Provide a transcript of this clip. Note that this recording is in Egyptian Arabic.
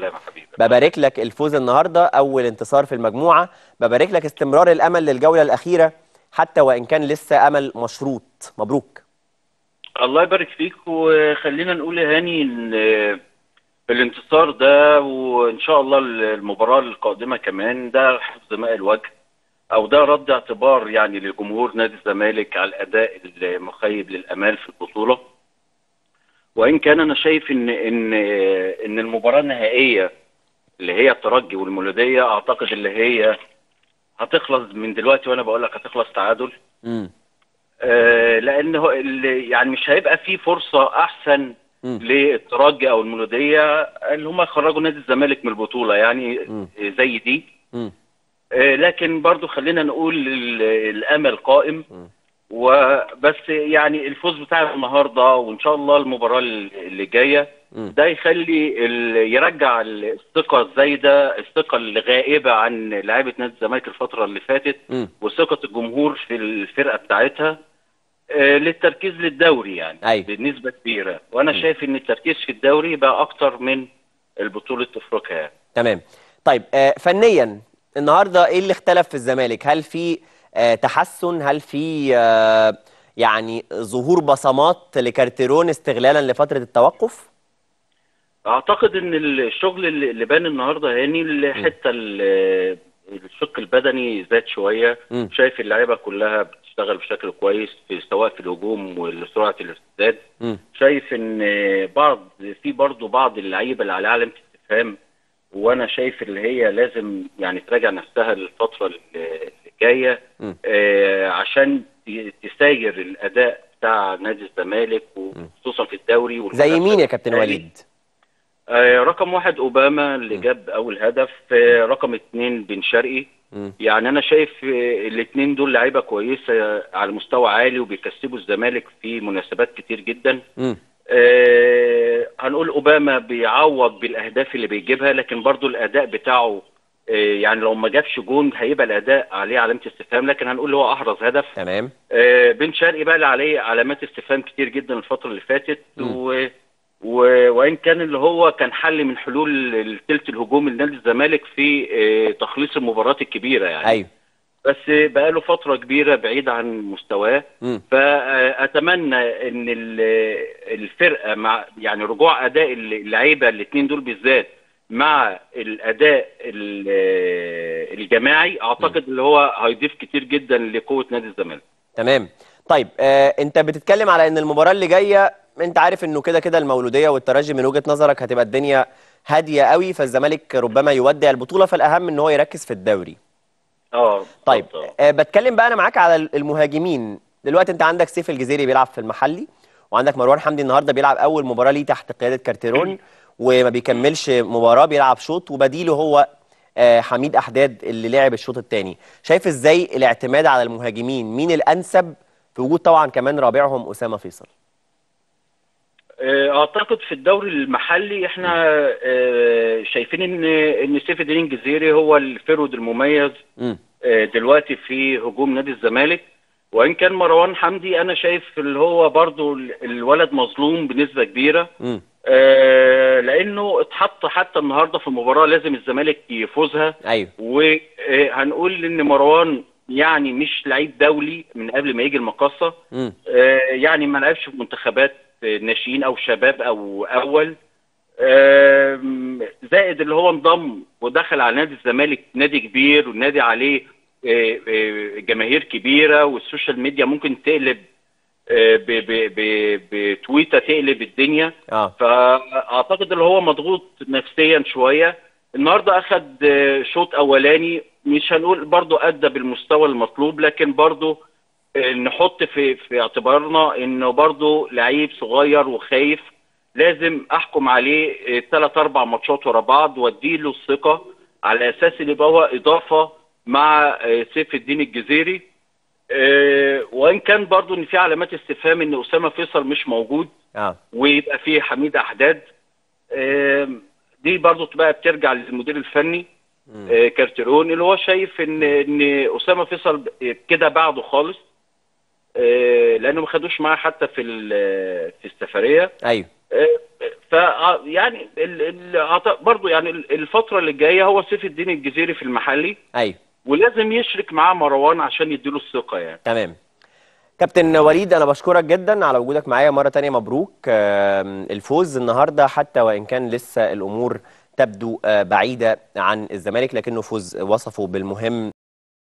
السلامه حبيبي ببارك لك الفوز النهارده اول انتصار في المجموعه ببارك لك استمرار الامل للجوله الاخيره حتى وان كان لسه امل مشروط مبروك الله يبارك فيك وخلينا نقول يا هاني ان الانتصار ده وان شاء الله المباراه القادمه كمان ده حفظ ماء الوجه او ده رد اعتبار يعني لجمهور نادي الزمالك على الاداء المخيب للامال في البطوله وان كان انا شايف ان ان ان المباراه النهائيه اللي هي الترجي والمولوديه اعتقد اللي هي هتخلص من دلوقتي وانا بقول لك هتخلص تعادل امم آه لان هو اللي- يعني مش هيبقى في فرصه احسن مم. للترجي او المولوديه اللي هم يخرجوا نادي الزمالك من البطوله يعني مم. زي دي امم آه، لكن برضو خلينا نقول ال- الامل قائم مم. وبس يعني الفوز بتاع النهارده وان شاء الله المباراه اللي جايه مم. ده يخلي ال- يرجع الثقه الزايده الثقه اللي غائبه عن لعيبه نادي الزمالك الفتره اللي فاتت امم وثقه الجمهور في الفرقه بتاعتها آه، للتركيز للدوري يعني أيوة. بنسبه كبيره وانا م. شايف ان التركيز في الدوري بقى اكتر من البطوله افريقيا يعني. تمام طيب آه فنيا النهارده ايه اللي اختلف في الزمالك هل في آه تحسن هل في آه يعني ظهور بصمات لكارتيرون استغلالا لفتره التوقف اعتقد ان الشغل اللي اللي بان النهارده هاني الحته ال- الشق البدني زاد شويه مم. شايف اللعيبه كلها بتشتغل بشكل كويس في سواء في الهجوم وسرعه الارتداد امم شايف ان بعض في برضه بعض اللعيبه اللي على علامه استفهام وانا شايف اللي هي لازم يعني تراجع نفسها الفتره اللي اللي جايه مم. آه عشان ت- تساير الاداء بتاع نادي الزمالك وخصوصا في الدوري زي مين يا والمنافسة كابتن التالي. وليد آه رقم واحد اوباما اللي جاب اول هدف آه رقم اتنين بن شرقي مم. يعني انا شايف آه الاثنين دول لعيبه كويسه على مستوى عالي وبيكسبوا الزمالك في مناسبات كتير جدا مم. آه هنقول اوباما بيعوض بالاهداف اللي بيجيبها لكن برضو الاداء بتاعه آه يعني لو ما جابش جون هيبقى الاداء عليه علامه استفهام لكن هنقول هو احرز هدف تمام آه بن شرقي بقى اللي عليه علامات استفهام كتير جدا الفتره اللي فاتت مم. و... و... وان كان اللي هو كان حل من حلول الثلث الهجومي لنادي الزمالك في آه تخليص المباريات الكبيره يعني ايوه بس بقى له فتره كبيره بعيد عن مستواه مم. فاتمنى ان ال- الفرقه مع يعني رجوع اداء اللعيبه الاثنين دول بالذات مع الاداء ال- الجماعي اعتقد اللي هو هيضيف كتير جدا لقوه نادي الزمالك تمام طيب آه انت بتتكلم على ان المباراه اللي جايه انت عارف انه كده كده المولوديه والترجي من وجهه نظرك هتبقى الدنيا هاديه قوي فالزمالك ربما يودع البطوله فالاهم ان هو يركز في الدوري اه طيب بالظبط. آه بتكلم بقى انا معاك على المهاجمين دلوقتي انت عندك سيف الجزيري بيلعب في المحلي وعندك مروان حمدي النهارده بيلعب اول مباراه ليه تحت قياده كارتيرون وما بيكملش مباراه بيلعب شوط وبديله هو آه حميد احداد اللي لعب الشوط الثاني شايف ازاي الاعتماد على المهاجمين مين الانسب في وجود طبعا كمان رابعهم اسامه فيصل آه، اعتقد في الدوري المحلي احنا آه، شايفين ان ان سيف الدين الجزيري هو الفرود المميز امم آه، دلوقتي في هجوم نادي الزمالك وان كان مروان حمدي انا شايف اللي هو برضو ال- الولد مظلوم بنسبه كبيره امم آه، لانه اتحط حتى النهارده في المباراه لازم الزمالك يفوزها ايوه وهنقول ان مروان يعني مش لعيب دولي من قبل ما يجي المقصه امم آه، يعني ما لعبش في منتخبات آه، ناشئين او شباب او اول آم، زائد اللي هو انضم ودخل على نادي الزمالك نادي كبير والنادي عليه آه، آه، جماهير كبيره والسوشيال ميديا ممكن تقلب آه، ب- ب- ب- بتويته تقلب الدنيا اه فاعتقد اللي هو مضغوط نفسيا شويه النهارده اخد آه، شوط اولاني مش هنقول برضو ادى بالمستوى المطلوب لكن برضو آه، نحط في في اعتبارنا انه برضو لعيب صغير وخايف لازم احكم عليه ثلاث اربع ماتشات ورا بعض واديله الثقه على اساس ان يبقى هو اضافه مع آه، سيف الدين الجزيري آه، وان كان برضو ان في علامات استفهام ان اسامه فيصل مش موجود اه ويبقى فيه حميد احداد آم، دي برضو تبقى بترجع للمدير الفني مم. آه، كارتيرون اللي هو شايف ان ان اسامه فيصل كده بعده خالص آه، لانه ما خدوش معاه حتى في ال- في السفريه ايوه آه، ف يعني ال... ال... أعت- برضو يعني ال- الفتره اللي جايه هو سيف الدين الجزيري في المحلي ايوه ولازم يشرك معاه مروان عشان يديله الثقه يعني تمام كابتن وليد انا بشكرك جدا على وجودك معايا مره تانية مبروك آم، الفوز النهارده حتى وان كان لسه الامور تبدو آه، بعيده عن الزمالك لكنه فوز وصفه بالمهم